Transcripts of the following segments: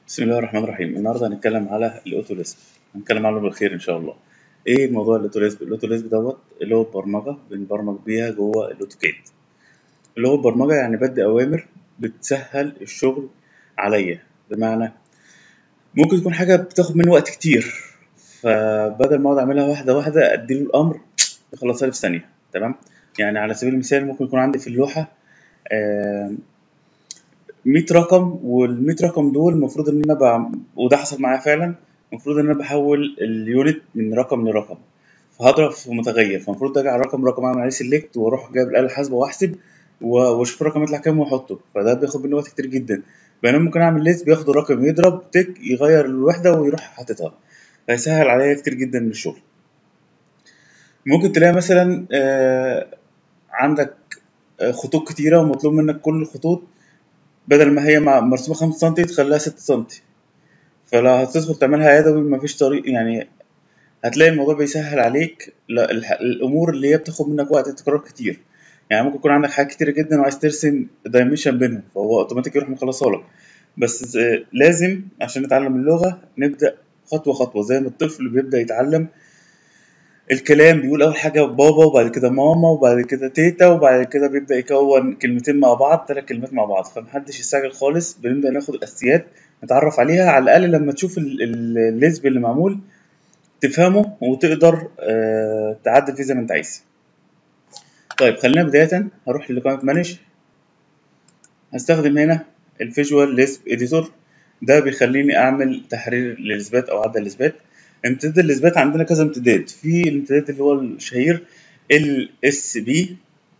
بسم الله الرحمن الرحيم النهارده هنتكلم على الاوتوليسب هنتكلم عنه بالخير ان شاء الله ايه موضوع الاوتوليسب الاوتوليسب دوت اللي هو برمجه بنبرمج بيها جوه الاوتوكاد اللي هو برمجه يعني بدي اوامر بتسهل الشغل عليا بمعنى ممكن تكون حاجه بتاخد مني وقت كتير فبدل ما اقعد اعملها واحده واحده اديله الامر يخلصها لي في ثانيه تمام يعني على سبيل المثال ممكن يكون عندي في اللوحه آه 100 رقم وال 100 رقم دول المفروض ان انا بع... وده حصل معايا فعلا المفروض ان انا بحول اليونت من رقم لرقم فهضرب في متغير فالمفروض اجي على رقم رقم اعمل عليه سيلكت واروح جايب الاله الحاسبه واحسب و- واشوف الرقم يطلع كام واحطه فده بياخد مني وقت كتير جدا بينما ممكن اعمل ليست بياخد الرقم يضرب تك يغير الوحده ويروح حاططها فيسهل عليا كتير جدا من الشغل ممكن تلاقي مثلا آه، عندك آه، خطوط كتيره ومطلوب منك كل الخطوط بدل ما هي مع- مرسومة خمسة سنتي تخليها ستة سنتي فلو هتدخل تعملها يدوي مفيش طريق يعني هتلاقي الموضوع بيسهل عليك لا- الح- الأمور اللي هي بتاخد منك وقت تكرار كتير يعني ممكن يكون عندك حاجات كتيرة جدا وعايز ترسم دايمنشن بينهم فهو اوتوماتيك يروح مخلصها لك بس آه، لازم عشان نتعلم اللغة نبدأ خطوة خطوة زي ما الطفل بيبدأ يتعلم الكلام بيقول أول حاجة بابا وبعد كده ماما وبعد كده تيتا وبعد كده بيبدأ يكون كلمتين مع بعض ثلاث كلمات مع بعض فمحدش يستعجل خالص بنبدأ ناخد الأساسيات نتعرف عليها على الأقل لما تشوف ال- ال- الليسب اللي معمول تفهمه وتقدر آه، تعدل فيه زي ما أنت عايز. طيب خلينا بداية هروح للكومنت مانج هستخدم هنا الفيجوال ليسب اديتور ده بيخليني اعمل تحرير للاثبات او عدل الاثبات امتداد الاثبات عندنا كذا امتداد في الامتداد اللي هو الشهير ال اس بي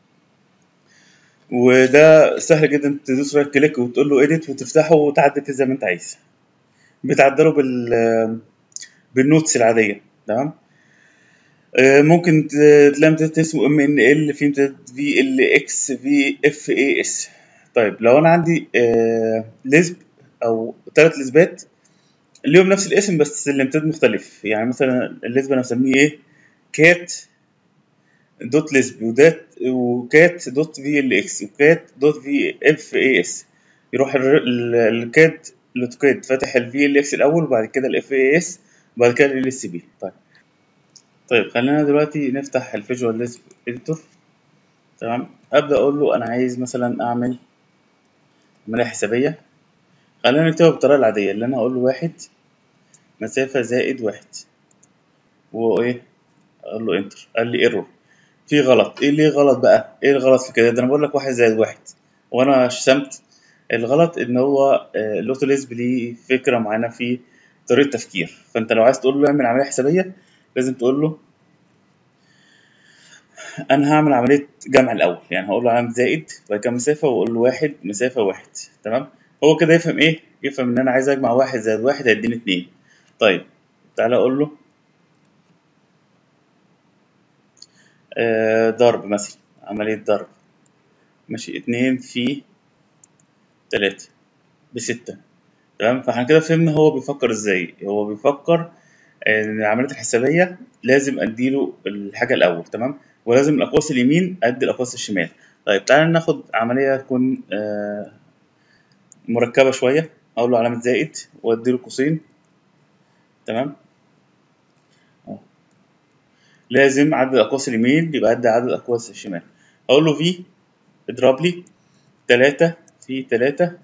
وده سهل جدا تدوس رايت كليك وتقول له اديت وتفتحه وتعدل فيه زي ما انت عايز بتعدله بال بالنوتس العاديه تمام آه، ممكن ت- تلاقي امتداد اسمه ام ان ال في امتداد في ال اكس في اف اي اس طيب لو انا عندي آه، ليسب او ثلاث ليسبات ليهم نفس الاسم بس الامتداد مختلف يعني مثلا الليسب انا مسميه ايه كات دوت ليسب ودات وكات دوت في ال اكس وكات دوت في اف اي اس يروح الر- ال- الكات الاوتوكاد فاتح الفي ال اكس الاول وبعد كده الاف اي اس وبعد كده ال اس بي طيب طيب خلينا دلوقتي نفتح الفيجوال ليسب اديتور تمام ابدا اقول له انا عايز مثلا اعمل عمليه حسابيه خلينا نكتبها بالطريقه العاديه اللي انا اقول له واحد مسافه زائد واحد وايه اقول له انتر قال لي ايرور في غلط ايه اللي غلط بقى ايه الغلط في كده ده انا بقول لك واحد زائد واحد وانا شتمت الغلط ان هو آه، الاوتوليسب ليه فكره معينه في طريقه تفكير فانت لو عايز تقول له اعمل عمليه حسابيه لازم تقول له انا هعمل عمليه جمع الاول يعني هقول له علامه زائد بعد كده مسافه واقول له واحد مسافه واحد تمام هو كده يفهم ايه يفهم ان انا عايز اجمع واحد زائد واحد هيديني اتنين طيب تعالى اقول له آه ضرب مثلا عمليه ضرب ماشي اتنين في تلاتة بستة تمام فاحنا كده فهمنا هو بيفكر ازاي هو بيفكر ان العمليات الحسابية لازم اديله الحاجة الاول تمام ولازم الاقواس اليمين ادي الاقواس الشمال طيب تعالى ناخد عملية تكون آه، مركبة شوية اقول له علامة زائد واديله قوسين تمام أهو. لازم عدد الاقواس اليمين يبقى قد عدد الاقواس الشمال اقول له في اضرب لي تلاتة في تلاتة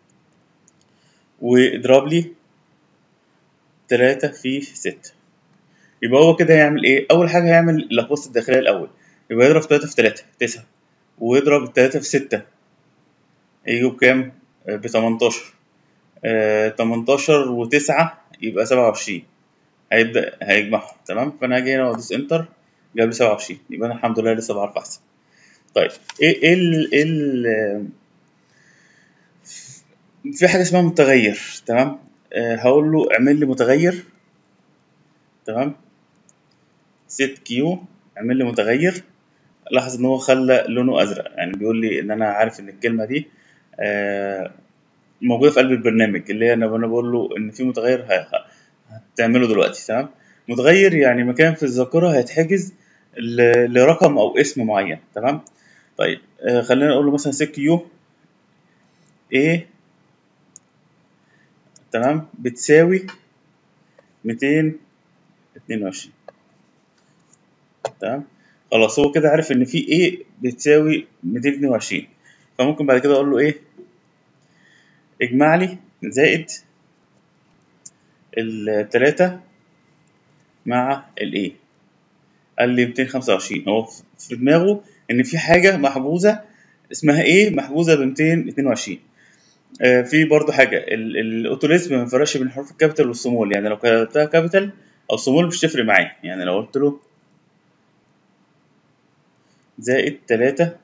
واضرب لي تلاتة في ستة يبقى هو كده هيعمل ايه؟ أول حاجة هيعمل الأقواس الداخلية الأول يبقى يضرب تلاتة في تلاتة تسعة ويضرب تلاتة في ستة يجوا بكام؟ آه، بتمنتاشر آه، تمنتاشر وتسعة يبقى سبعة وعشرين هيبدأ هيجمعهم تمام فأنا هاجي هنا وأدوس إنتر جاب لي سبعة وعشرين يبقى أنا الحمد لله لسه بعرف أحسب طيب إيه إيه ال إيه ال في حاجة اسمها متغير تمام آه، هقول له اعمل لي متغير تمام سيت كيو اعمل لي متغير لاحظ ان هو خلى لونه ازرق يعني بيقول لي ان انا عارف ان الكلمه دي آه، موجوده في قلب البرنامج اللي هي انا انا بقول له ان في متغير ه- ه- هتعمله دلوقتي تمام متغير يعني مكان في الذاكره هيتحجز ل- لرقم او اسم معين تمام طيب آه، خلينا نقول له مثلا سيت كيو ايه تمام بتساوي ميتين اتنين وعشرين تمام خلاص هو كده عارف ان في ايه بتساوي ميتين اتنين وعشرين فممكن بعد كده اقول له ايه اجمع لي زائد التلاتة مع الايه قال لي 225 هو في دماغه ان في حاجه محجوزه اسمها ايه محجوزه ب 222 آه في برضو حاجه الاوتوليزم ما ينفرقش بين حروف الكابيتال والسمول يعني لو كتبتها كابيتال او سمول مش تفرق معايا يعني لو قلت له زائد 3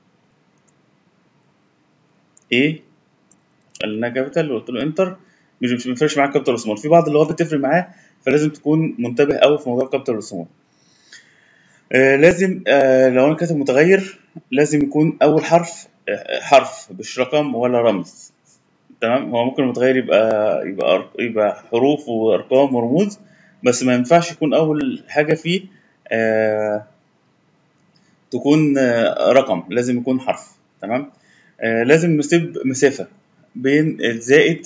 ايه قال كابيتال وقلت له انتر مش مش بيفرقش معاك كابيتال وسمول في بعض اللي هو بتفرق معاه فلازم تكون منتبه قوي في موضوع الكابيتال والسمول آه لازم آه لو انا كاتب متغير لازم يكون اول حرف آه حرف مش رقم ولا رمز تمام هو ممكن المتغير يبقى يبقى يبقى حروف وارقام ورموز بس ما ينفعش يكون اول حاجه فيه آه تكون آه رقم لازم يكون حرف تمام آه لازم نسيب مسافه بين الزائد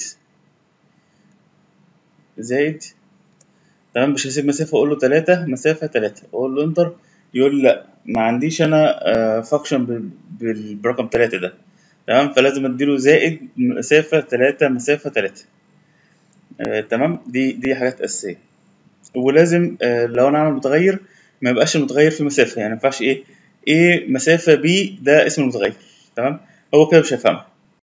زائد تمام مش هسيب مسافه اقول له 3 مسافه 3 اقول له انتر يقول لا ما عنديش انا فانكشن برقم 3 ده تمام فلازم اديله زائد مسافه 3 مسافه 3 آه تمام دي دي حاجات اساسيه ولازم آه لو انا عامل متغير ما يبقاش المتغير في مسافه يعني ما ينفعش ايه ايه مسافه بي ده اسم المتغير تمام هو كده مش هيفهمها